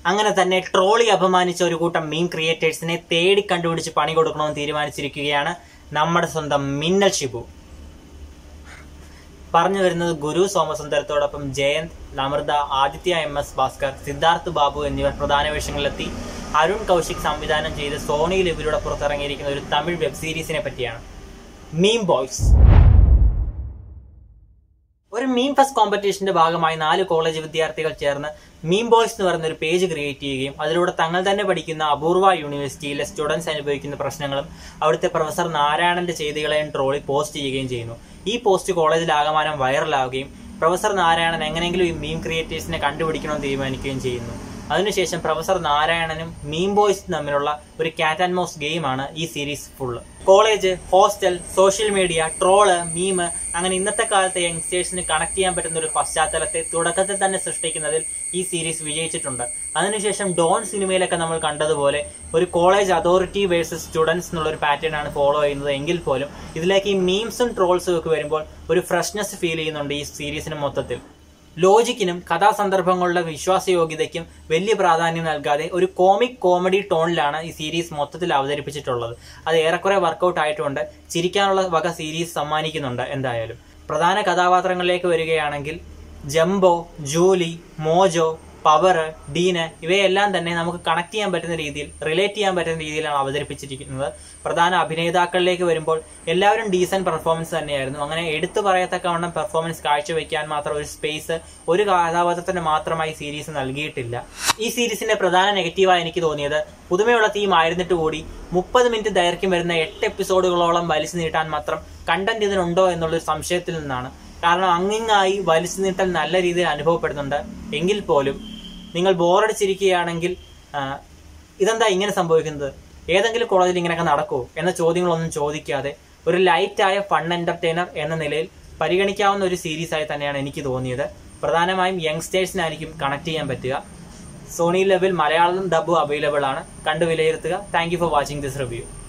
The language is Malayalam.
അങ്ങനെ തന്നെ ട്രോളി അപമാനിച്ച ഒരു കൂട്ടം മീം ക്രിയേറ്റേഴ്സിനെ തേടി കണ്ടുപിടിച്ച് പണി കൊടുക്കണമെന്ന് തീരുമാനിച്ചിരിക്കുകയാണ് നമ്മുടെ സ്വന്തം മിന്നൽ ഷിബു പറഞ്ഞു വരുന്നത് ഗുരു സോമസുന്ദരത്തോടൊപ്പം ജയന്ത് അമൃത ആദിത്യ എം എസ് ഭാസ്കർ സിദ്ധാർത്ഥ് ബാബു എന്നിവർ പ്രധാന വേഷങ്ങളിലെത്തി അരുൺ കൗശിക് സംവിധാനം ചെയ്ത് സോണിയിൽ ഇവരുടെ പുറത്തിറങ്ങിയിരിക്കുന്ന ഒരു തമിഴ് വെബ് സീരീസിനെ പറ്റിയാണ് മീം ബോയ്സ് ഒരു മീം ഫസ്റ്റ് കോമ്പറ്റീഷന്റെ ഭാഗമായി നാല് കോളേജ് വിദ്യാർത്ഥികൾ ചേർന്ന് മീം ബോയ്സ് എന്ന് പറയുന്ന ഒരു പേജ് ക്രിയേറ്റ് ചെയ്യുകയും അതിലൂടെ തങ്ങൾ തന്നെ പഠിക്കുന്ന അപൂർവ യൂണിവേഴ്സിറ്റിയിലെ സ്റ്റുഡൻസ് അനുഭവിക്കുന്ന പ്രശ്നങ്ങളും അവിടുത്തെ പ്രൊഫസർ നാരായണന്റെ ചെയ്തികളെയും ട്രോളി പോസ്റ്റ് ചെയ്യുകയും ചെയ്യുന്നു ഈ പോസ്റ്റ് കോളേജിൽ ആകമാനം വൈറലാവുകയും പ്രൊഫസർ നാരായണൻ എങ്ങനെയെങ്കിലും ഈ മീം ക്രിയേറ്റേഴ്സിനെ കണ്ടുപിടിക്കണമെന്ന് തീരുമാനിക്കുകയും ചെയ്യുന്നു അതിനുശേഷം പ്രൊഫസർ നാരായണനും മീം ബോയ്സും തമ്മിലുള്ള ഒരു കാറ്റ് ആൻഡ് മൗസ് ഗെയിമാണ് ഈ series full college hostel social media troll meme അങ്ങനെ ഇന്നത്തെ കാലത്തെ യങ്സ്റ്റേഴ്സിന് കണക്ട് ചെയ്യാൻ പറ്റുന്ന ഒരു പശ്ചാത്തലത്തെ തുടക്കത്തിൽ തന്നെ സൃഷ്ടിക്കുന്നതിൽ ഈ സീരീസ് വിജയിച്ചിട്ടുണ്ട് അതിനുശേഷം ഡോൺ സിനിമയിലൊക്കെ നമ്മൾ കണ്ടതുപോലെ ഒരു കോളേജ് അതോറിറ്റി വേഴ്സസ് സ്റ്റുഡൻസ് എന്നുള്ള ഒരു പാറ്റേൺ ആണ് ഫോളോ ചെയ്യുന്നത് എങ്കിൽ പോലും ഇതിലേക്ക് ഈ മീംസും ട്രോൾസും ഒക്കെ വരുമ്പോൾ ഒരു ഫ്രഷ്നെസ് ഫീൽ ചെയ്യുന്നുണ്ട് ഈ സീരീസിന് മൊത്തത്തിൽ ലോജിക്കിനും കഥാസന്ദർഭങ്ങളുടെ വിശ്വാസയോഗ്യതയ്ക്കും വലിയ പ്രാധാന്യം നൽകാതെ ഒരു കോമിക് കോമഡി ടോണിലാണ് ഈ സീരീസ് മൊത്തത്തിൽ അവതരിപ്പിച്ചിട്ടുള്ളത് അത് ഏറെക്കുറെ വർക്കൗട്ട് ആയിട്ടുണ്ട് ചിരിക്കാനുള്ള വക സീരീസ് സമ്മാനിക്കുന്നുണ്ട് എന്തായാലും പ്രധാന കഥാപാത്രങ്ങളിലേക്ക് വരികയാണെങ്കിൽ Jumbo Julie Mojo Power Dean ഇവയെല്ലാം തന്നെ നമുക്ക് കണക്ട് ചെയ്യാൻ പറ്റുന്ന രീതിയിൽ റിലേറ്റ് ചെയ്യാൻ പറ്റുന്ന രീതിയിലാണ് അവതരിപ്പിച്ചിരിക്കുന്നത് പ്രധാന അഭിനേതാക്കളിലേക്ക് വരുമ്പോൾ എല്ലാവരും ഡീസന്റ് പെർഫോമൻസ് തന്നെയായിരുന്നു അങ്ങനെ എടുത്തു പറയത്തക്കവണ്ണം പെർഫോമൻസ് കാഴ്ചവെക്കാൻ മാത്രം ഒരു സ്പേസ് ഒരു കഥാപാത്രത്തിന് മാത്രമായി സീരീസ് നൽകിയിട്ടില്ല ഈ സീരീസിന്റെ പ്രധാന നെഗറ്റീവായി എനിക്ക് തോന്നിയത് പുതുമയുള്ള തീം ആയിരുന്നിട്ട് കൂടി മുപ്പത് മിനിറ്റ് ദൈർഘ്യം വരുന്ന എട്ട് എപ്പിസോഡുകളോളം വലിച്ചു നീട്ടാൻ മാത്രം കണ്ടന്റ് ഇതിനുണ്ടോ എന്നുള്ളൊരു സംശയത്തിൽ നിന്നാണ് കാരണം അങ്ങിങ്ങായി വലിച്ചു നീട്ടൽ നല്ല രീതിയിൽ അനുഭവപ്പെടുന്നുണ്ട് എങ്കിൽ പോലും നിങ്ങൾ ബോറടിച്ചിരിക്കുകയാണെങ്കിൽ ആ, ഇതെന്താ ഇങ്ങനെ സംഭവിക്കുന്നത് ഏതെങ്കിലും കോളേജിൽ ഇങ്ങനെയൊക്കെ നടക്കുമോ എന്ന ചോദ്യങ്ങളൊന്നും ചോദിക്കാതെ ഒരു ലൈറ്റായ ഫൺ എന്റർടൈനർ എന്ന നിലയിൽ പരിഗണിക്കാവുന്ന ഒരു സീരീസ് ആയി തന്നെയാണ് എനിക്ക് തോന്നിയത് പ്രധാനമായും യങ്സ്റ്റേഴ്സിനായിരിക്കും കണക്ട് ചെയ്യാൻ പറ്റുക Sony level Malayalam dub available ആണ് കണ്ടു വിലയിരുത്തുക thank you for watching this review